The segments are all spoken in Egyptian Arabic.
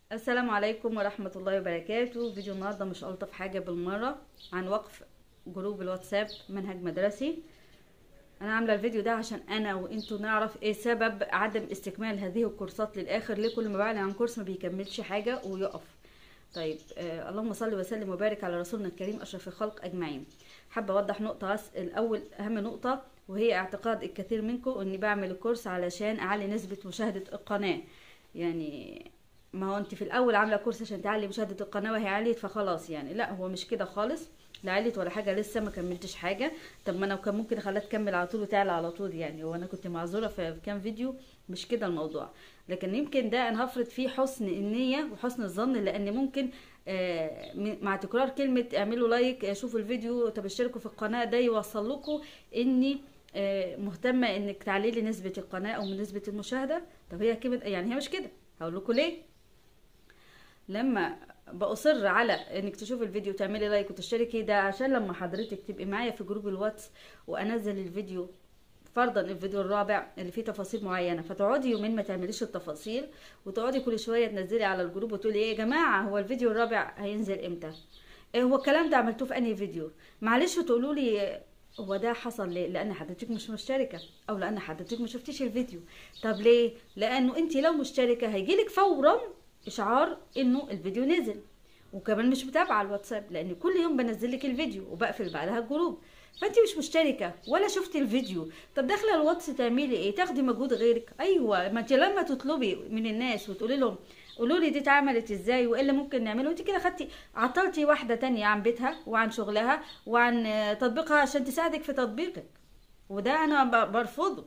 السلام عليكم ورحمة الله وبركاته فيديو النهاردة مش ألطف حاجة بالمرة عن وقف جروب الواتساب منهج مدرسي أنا عاملة الفيديو ده عشان أنا وإنتوا نعرف إيه سبب عدم استكمال هذه الكورسات للآخر ليه كل ما بعلن عن كورس ما بيكملش حاجة ويقف طيب آه اللهم صل وسلم وبارك على رسولنا الكريم أشرف الخلق أجمعين حابة أوضح نقطة بس الأول أهم نقطة وهي اعتقاد الكثير منكم إني بعمل الكورس علشان أعلي نسبة مشاهدة القناة يعني ما هو انت في الاول عامله كورس عشان تعلي مشاهده القناه وهي عليت فخلاص يعني لا هو مش كده خالص لا عليت ولا حاجه لسه ما كملتش حاجه طب ما انا كان ممكن اخليها تكمل على طول وتعلى على طول يعني وانا كنت معذوره في كام فيديو مش كده الموضوع لكن يمكن ده انا هفرض فيه حسن النيه وحسن الظن لان ممكن آه مع تكرار كلمه اعملوا لايك آه شوفوا الفيديو طب اشتركوا في القناه ده يوصل لكم اني آه مهتمه انك تعلي لي نسبه القناه او من نسبه المشاهده طب هي كده يعني هي مش كده هقول لكم ليه لما باصر على انك تشوفي الفيديو وتعملي لايك وتشتركي ده عشان لما حضرتك تبقي معايا في جروب الواتس وانزل الفيديو فرضا الفيديو الرابع اللي فيه تفاصيل معينه فتقعدي يومين ما تعمليش التفاصيل وتقعدي كل شويه تنزلي على الجروب وتقولي ايه يا جماعه هو الفيديو الرابع هينزل امتى إيه هو الكلام ده عملتوه في انهي فيديو معلش وتقولوا لي هو ده حصل ليه لان حضرتك مش مشتركه او لان حضرتك ما شفتيش الفيديو طب ليه لانه انت لو مشتركه هيجيلك فورا اشعار انه الفيديو نزل وكمان مش متابعه الواتساب لان كل يوم بنزل لك الفيديو وبقفل بعدها الجروب فانت مش مشتركه ولا شفتي الفيديو طب داخله الواتس تعملي ايه تاخدي مجهود غيرك ايوه ما انت لما تطلبي من الناس وتقولي لهم قولوا لي دي اتعملت ازاي وايه اللي ممكن نعمله انت كده خدتي عطلتي واحده تانية عن بيتها وعن شغلها وعن تطبيقها عشان تساعدك في تطبيقك وده انا برفضه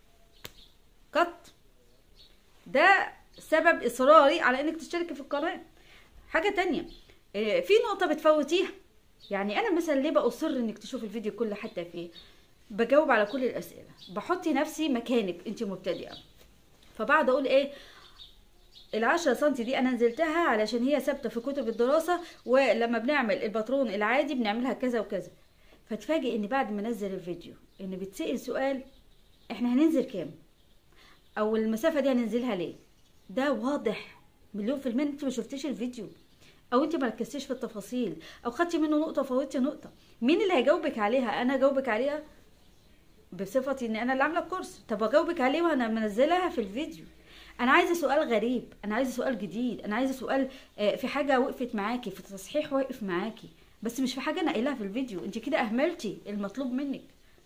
قط ده سبب اصراري على انك تشتركي في القناه حاجه تانية في نقطه بتفوتيها يعني انا مثلا ليه باصر انك تشوف الفيديو كله حتى فيه بجاوب على كل الاسئله بحطي نفسي مكانك انت مبتدئه فبعد اقول ايه العشرة سنتي دي انا نزلتها علشان هي ثابته في كتب الدراسه ولما بنعمل الباترون العادي بنعملها كذا وكذا فتفاجئ ان بعد ما انزل الفيديو ان بتسال سؤال احنا هننزل كام او المسافه دي هننزلها ليه ده واضح مليون في المية انت ما شفتيش الفيديو او انت ما ركزتيش في التفاصيل او خدتي منه نقطه وفوتي نقطه مين اللي هيجاوبك عليها انا اجاوبك عليها بصفتي ان انا اللي عامله الكورس طب اجاوبك عليه وانا منزلها في الفيديو انا عايزه سؤال غريب انا عايزه سؤال جديد انا عايزه سؤال في حاجه وقفت معاكي في تصحيح واقف معاكي بس مش في حاجه انا قايلها في الفيديو انت كده اهملتي المطلوب منك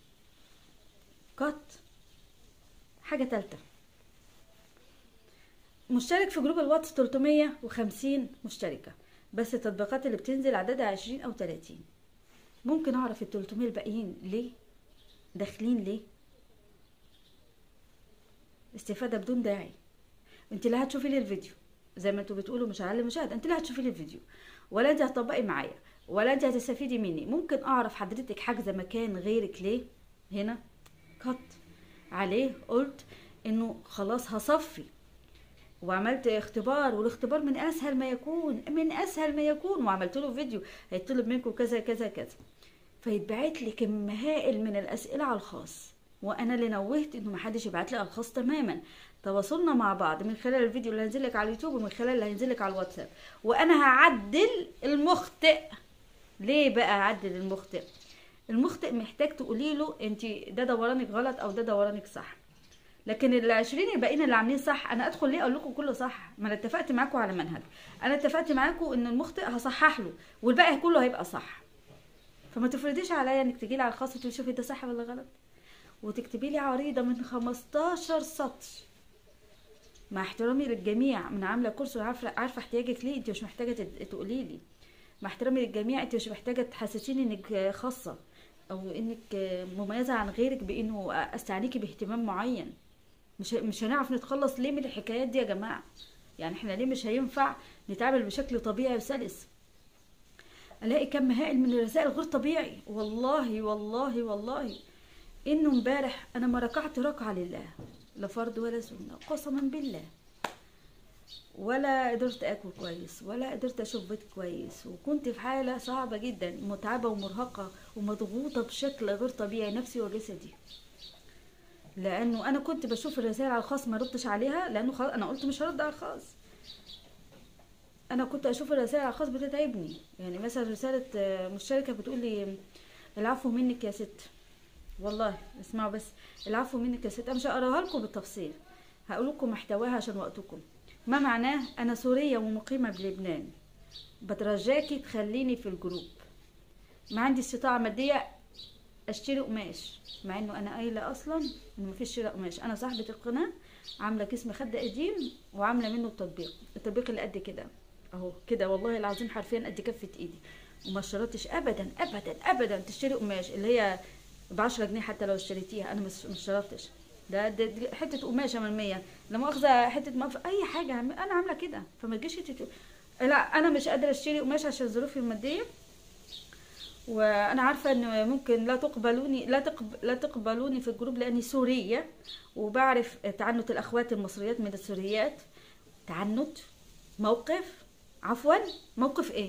كات حاجه تالته مشترك في جروب الواتس 350 مشتركة بس التطبيقات اللي بتنزل عددها 20 أو 30 ممكن أعرف ال 300 الباقيين ليه داخلين ليه استفادة بدون داعي انت لا هتشوفي لي الفيديو زي ما انتوا بتقولوا مش هعلم مشاهدة انت لا هتشوفي لي الفيديو ولا انت هتطبقي معايا ولا انت هتستفيدي مني ممكن اعرف حضرتك حاجزة مكان غيرك ليه هنا قط عليه قلت انه خلاص هصفي وعملت اختبار والاختبار من اسهل ما يكون من اسهل ما يكون وعملت له فيديو هيطلب منكم كذا كذا كذا فيتبعت لي كم هائل من الاسئله على الخاص وانا اللي نوهت انه محدش يبعت لي على الخاص تماما تواصلنا مع بعض من خلال الفيديو اللي هينزل لك على اليوتيوب ومن خلال اللي هينزل لك على الواتساب وانا هعدل المخطئ ليه بقى اعدل المخطئ المخطئ محتاج تقولي له انت ده دورانك غلط او ده دورانك صح لكن ال 20 الباقيين اللي عاملين صح انا ادخل ليه اقول لكم كله صح ما انا اتفقت معاكم على منهج انا اتفقت معاكم ان المخطئ هصحح له والباقي كله هيبقى صح فما تفرضيش عليا انك تجي لي على الخاص وتقولي شوفي ده صح ولا غلط وتكتبي لي عريضه من 15 سطر مع احترامي للجميع من عامله كورس وعارفه عارفه احتياجك ليه انت مش محتاجه تقولي لي مع احترامي للجميع انت مش محتاجه تحسسيني انك خاصه او انك مميزه عن غيرك بانه استعنيكي باهتمام معين مش مش هنعرف نتخلص ليه من الحكايات دي يا جماعه يعني احنا ليه مش هينفع نتعامل بشكل طبيعي وسلس الاقي كم هائل من الرسائل غير طبيعي والله والله والله انه امبارح انا ما ركعت ركعه لله لا فرض ولا سنه قسما بالله ولا قدرت اكل كويس ولا قدرت اشوف بيت كويس وكنت في حاله صعبه جدا متعبه ومرهقه ومضغوطه بشكل غير طبيعي نفسي وجسدي لانه انا كنت بشوف الرسائل على الخاص ما ردش عليها لانه خلاص انا قلت مش هرد على الخاص انا كنت اشوف الرسائل على الخاص بتتعبني يعني مثلا رساله آه، مشتركه بتقول لي العفو منك يا ست والله اسمعوا بس العفو منك يا ست انا مش هقراها لكم بالتفصيل هقول لكم محتواها عشان وقتكم ما معناه انا سوريه ومقيمه بلبنان بترجاكي تخليني في الجروب ما عندي استطاعه ماديه اشتري قماش مع انه انا قايله اصلا انه مفيش شراء قماش انا صاحبه القناه عامله كيس مخده قديم وعامله منه التطبيق التطبيق اللي قد كده اهو كده والله العظيم حرفيا قد كفه ايدي وما اشترطتش ابدا ابدا ابدا تشتري قماش اللي هي ب 10 جنيه حتى لو اشتريتيها انا مش مش اشترطتش ده, ده, ده حته قماشه مرميه لا مؤاخذه حته مف... اي حاجه عم- انا عامله كده فما تجيش تت... لا انا مش قادره اشتري قماش عشان ظروفي الماديه وانا عارفه ان ممكن لا تقبلوني لا تقب... لا تقبلوني في الجروب لاني سوريه وبعرف تعنت الاخوات المصريات من السوريات تعنت موقف عفوا موقف ايه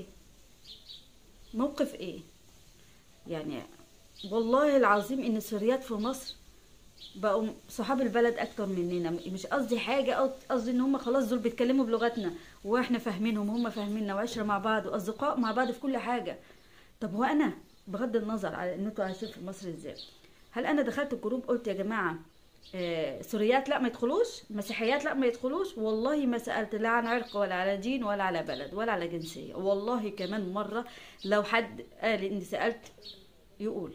موقف ايه يعني والله العظيم ان السوريات في مصر بقوا صحاب البلد اكتر مننا مش قصدي حاجه قصدي ان هم خلاص دول بيتكلموا بلغتنا واحنا فاهمينهم هم فاهميننا وعشره مع بعض واصدقاء مع بعض في كل حاجه طب هو انا بغض النظر على ان انتوا عايشين في مصر ازاي هل انا دخلت الجروب قلت يا جماعه آه، سوريات لا ما يدخلوش مسيحيات لا ما يدخلوش والله ما سالت لا عن عرق ولا على دين ولا على بلد ولا على جنسيه والله كمان مره لو حد قال اني سالت يقول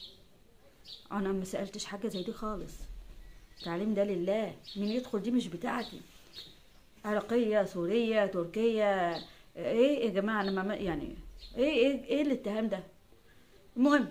انا ما سالتش حاجه زي دي خالص التعليم ده لله مين يدخل دي مش بتاعتي عراقيه سوريه تركيه ايه يا جماعه انا ما يعني ايه ايه ايه الاتهام ده المهم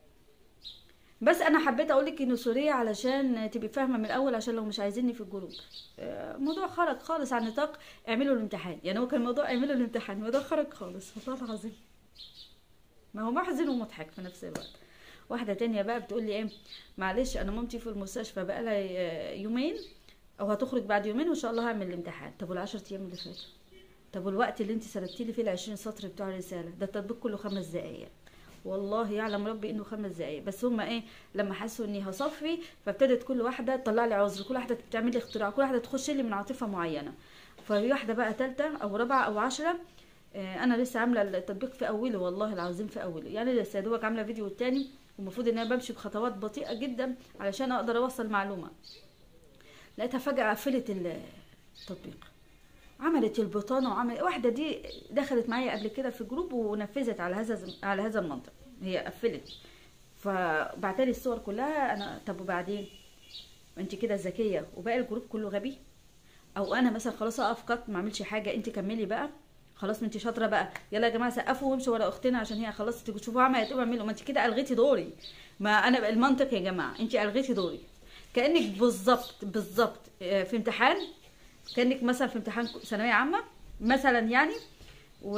بس انا حبيت اقول لك انه سوريه علشان تبقي فاهمه من الاول عشان لو مش عايزيني في الجروب آه، الموضوع خرج خالص عن نطاق اعملوا الامتحان يعني هو كان الموضوع اعملوا الامتحان الموضوع خرج خالص والله العظيم ما هو محزن ومضحك في نفس الوقت واحدة تانية بقى بتقول لي ايه معلش انا مامتي في المستشفى بقى لها يومين او هتخرج بعد يومين وان شاء الله هعمل الامتحان طب والعشر ايام اللي فاتوا طب والوقت اللي انت سردتي لي فيه العشرين سطر بتوع الرسالة ده التطبيق كله خمس دقايق والله يعلم ربي انه خمس دقايق بس هما ايه لما حسوا اني هصفي فابتدت كل واحده تطلع لي عذر كل واحده تعمل لي اختراع كل واحده تخش لي من عاطفه معينه ففي واحده بقى تالتة او رابعه او عشرة آه، انا لسه عامله التطبيق في اوله والله العظيم في اوله يعني لسه يا دوبك عامله فيديو التاني والمفروض ان انا بمشي بخطوات بطيئه جدا علشان اقدر اوصل معلومه لقيتها فجاه قفلت التطبيق عملت البطانه وعملت واحده دي دخلت معايا قبل كده في جروب ونفذت على هذا على هذا المنطق هي قفلت فبعتلي الصور كلها انا طب وبعدين انت كده ذكيه وباقي الجروب كله غبي او انا مثلا خلاص اقف قط ما اعملش حاجه انت كملي بقى خلاص ما انت شاطره بقى يلا يا جماعه سقفوا وامشوا ورا اختنا عشان هي خلاص تشوفوا عملت ايه واعملوا ما انت كده الغيتي دوري ما انا المنطق يا جماعه انت الغيتي دوري كانك بالظبط بالظبط آه، في امتحان كانك مثلا في امتحان ثانويه عامه مثلا يعني و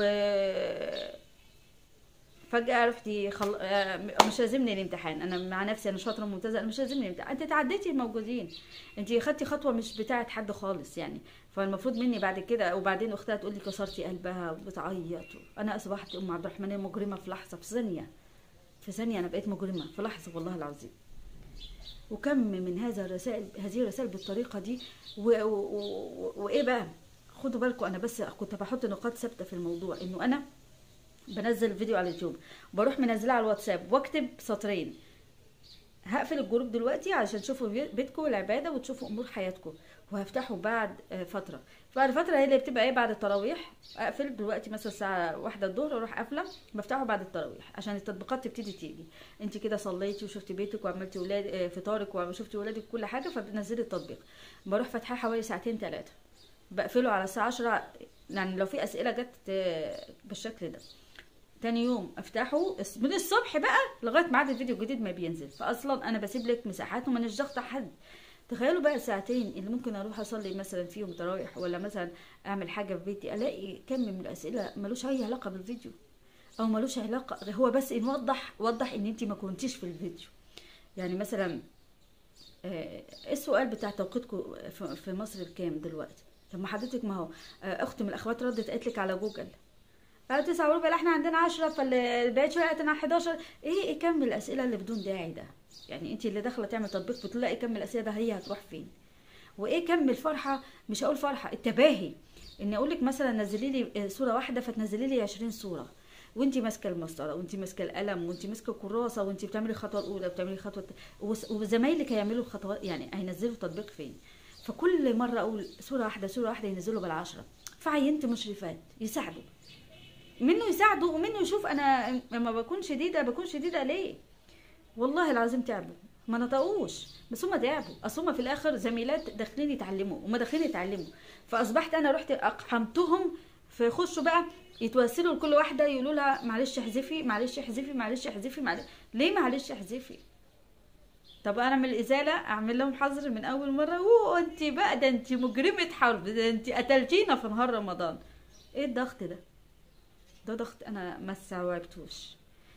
فجأة رحتي خل... آه، مش لازمني الامتحان انا مع نفسي انا شاطره ممتازه انا مش لازمني الامتحان انت تعديتي الموجودين انت خدتي خطوه مش بتاعه حد خالص يعني فالمفروض مني بعد كده وبعدين اختها تقول لي كسرتي قلبها وبتعيط انا اصبحت ام عبد الرحمن مجرمه في لحظه في ثانيه في ثانيه انا بقيت مجرمه في لحظه والله العظيم وكم من هذا الرسائل هذه الرسائل بالطريقه دي و... و... و... وايه بقى خدوا بالكم انا بس كنت بحط نقاط ثابته في الموضوع انه انا بنزل فيديو على اليوتيوب بروح منزلها على الواتساب واكتب سطرين هقفل الجروب دلوقتي عشان تشوفوا بي- بيتكم العباده وتشوفوا امور حياتكم وهفتحه بعد آه، فتره بعد فتره هي اللي بتبقى ايه بعد التراويح اقفل دلوقتي مثلا الساعه واحدة الظهر اروح قافله بفتحه بعد التراويح عشان التطبيقات تبتدي تيجي انت كده صليتي وشفتي بيتك وعملتي ولاد آه، فطارك وشفتي ولادك كل حاجه فبتنزلي التطبيق بروح فاتحاه حوالي ساعتين ثلاثه بقفله على الساعه 10 يعني لو في اسئله جت آه، بالشكل ده تاني يوم افتحه الس- من الصبح بقى لغايه ميعاد الفيديو الجديد ما بينزل فاصلا انا بسيب لك مساحات ومانيش ضاغطه حد تخيلوا بقى الساعتين اللي ممكن اروح اصلي مثلا فيهم تراويح ولا مثلا اعمل حاجه في بيتي الاقي كم من الاسئله ملوش اي علاقه بالفيديو او ملوش علاقه هو بس ان وضح وضح ان انت ما كنتيش في الفيديو يعني مثلا آه، ايه السؤال بتاع توقيتكم في- في مصر بكام دلوقتي طب ما حضرتك ما هو آه، اخت من الاخوات ردت قالت لك على جوجل آه، تسعة وربع لا احنا عندنا عشرة فالبقيت شوية قالت انا 11 ايه ايه كم الاسئله اللي بدون داعي ده يعني انت اللي داخله تعمل تطبيق بتلاقي كم الاسئله ده هي هتروح فين وايه كم الفرحه مش هقول فرحه التباهي اني اقول لك مثلا نزلي لي صوره واحده فتنزلي لي 20 صوره وانت ماسكه المسطره وانت ماسكه القلم وانت ماسكه الكراسه وانت بتعملي الخطوه الاولى وبتعملي الخطوه الت- وس- وزمايلك هيعملوا الخطوات يعني هينزلوا تطبيق فين فكل مره اقول صوره واحده صوره واحده ينزلوا بالعشره فعينت مشرفات يساعدوا منه يساعدوا ومنه يشوف انا لما بكون شديده بكون شديده ليه والله العظيم تعبوا ما نطقوش بس هم تعبوا اصل هم في الاخر زميلات داخلين يتعلموا هم داخلين يتعلموا فاصبحت انا رحت اقحمتهم فيخشوا بقى يتوسلوا لكل واحده يقولوا لها معلش احذفي معلش احذفي معلش احذفي معلش ليه معلش احذفي طب انا اعمل ازاله اعمل لهم حظر من اول مره اوه انت بقى ده انت مجرمه حرب ده انت قتلتينا في نهار رمضان ايه الضغط ده ده ضغط انا ما استوعبتوش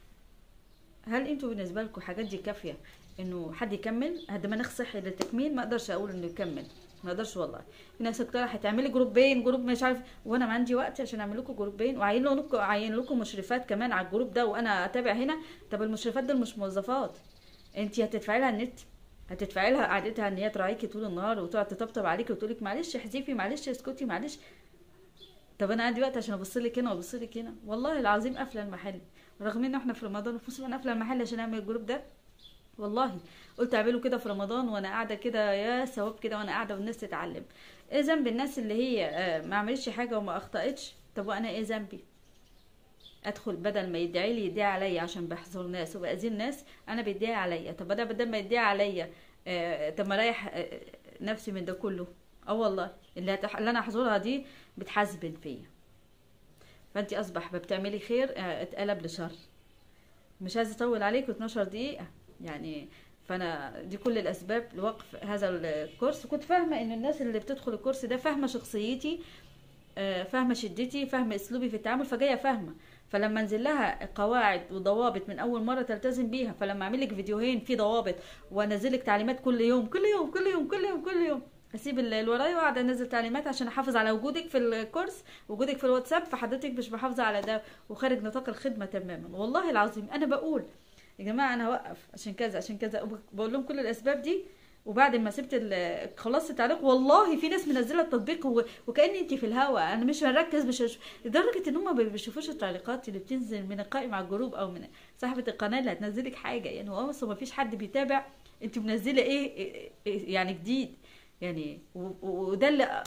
هل انتوا بالنسبه لكم حاجات دي كافيه انه حد يكمل هذا مناخ صحي للتكميل ما اقدرش اقول انه يكمل ما اقدرش والله في ناس اقترحت تعملي جروبين جروب مش عارف وانا ما عندي وقت عشان اعمل لكم جروبين وعين لكم عين لكم مشرفات كمان على الجروب ده وانا اتابع هنا طب المشرفات دول مش موظفات انت هتدفعي لها النت هتدفعي لها قعدتها ان هي تراعيكي طول النهار وتقعد تطبطب عليكي وتقول لك معلش احذفي معلش اسكتي معلش طب انا عندي وقت عشان ابص لك هنا وابص لك هنا والله العظيم قافله المحل رغم ان احنا في رمضان وفي مسلم قافله المحل عشان اعمل الجروب ده والله قلت اعمله كده في رمضان وانا قاعده كده يا ثواب كده وانا قاعده والناس تتعلم ايه ذنب الناس اللي هي آه، ما عملتش حاجه وما اخطاتش طب وانا ايه ذنبي ادخل بدل ما يدعي لي يدعي عليا عشان بحذر ناس وباذي الناس انا بيدعي عليا طب انا بدل ما يدعي عليا آه، طب ما اريح آه، نفسي من ده كله اه والله اللي, هتح... اللي انا احذرها دي بتحاسبن فيا فانت اصبح ما بتعملي خير آه، اتقلب لشر مش عايزه اطول عليك 12 دقيقه يعني فانا دي كل الاسباب لوقف هذا الكورس كنت فاهمه ان الناس اللي بتدخل الكورس ده فاهمه شخصيتي آه، فاهمه شدتي فاهمه اسلوبي في التعامل فجايه فاهمه فلما انزل لها قواعد وضوابط من اول مره تلتزم بيها فلما اعمل لك فيديوهين في ضوابط وانزل لك تعليمات كل يوم كل يوم كل يوم كل يوم كل يوم اسيب اللي ورايا واقعد انزل تعليمات عشان احافظ على وجودك في الكورس وجودك في الواتساب فحضرتك مش محافظه على ده وخارج نطاق الخدمه تماما والله العظيم انا بقول يا جماعه انا هوقف عشان كذا عشان كذا بقول لهم كل الاسباب دي وبعد ما سبت ال- خلصت التعليق والله في ناس منزله التطبيق و- وكأن انت في الهوا انا مش هركز مش هش... لدرجه ان هم ما بيشوفوش التعليقات اللي بتنزل من القائم على الجروب او من صاحبه القناه اللي هتنزلك حاجه يعني هو اصلا ما فيش حد بيتابع انت منزله ايه, إيه, إيه يعني جديد يعني و- و- وده اللي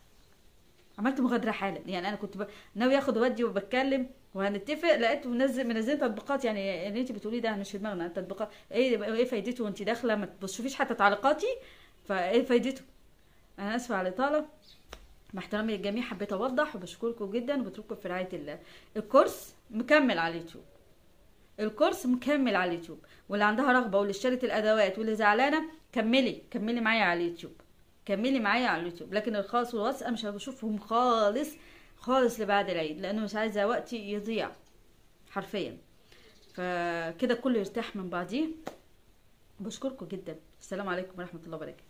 عملت مغادره حالا يعني انا كنت ب... ناوي اخد ودي وبتكلم وهنتفق لقيت منزل منزلين تطبيقات يعني اللي انت بتقوليه ده مش في دماغنا التطبيقات ايه ايه فايدته وانت داخله ما تشوفيش حتى تعليقاتي فايه فايدته انا اسفه على الاطاله مع احترامي للجميع حبيت اوضح وبشكركم جدا وبترككم في رعايه الله الكورس مكمل على اليوتيوب الكورس مكمل على اليوتيوب واللي عندها رغبه واللي اشترت الادوات واللي زعلانه كملي كملي معايا على اليوتيوب كملي معايا على اليوتيوب لكن الخاص والواتس انا مش هشوفهم خالص خالص لبعد العيد لانه مش عايزه وقتي يضيع حرفيا فكده كله يرتاح من بعضيه بشكركم جدا السلام عليكم ورحمه الله وبركاته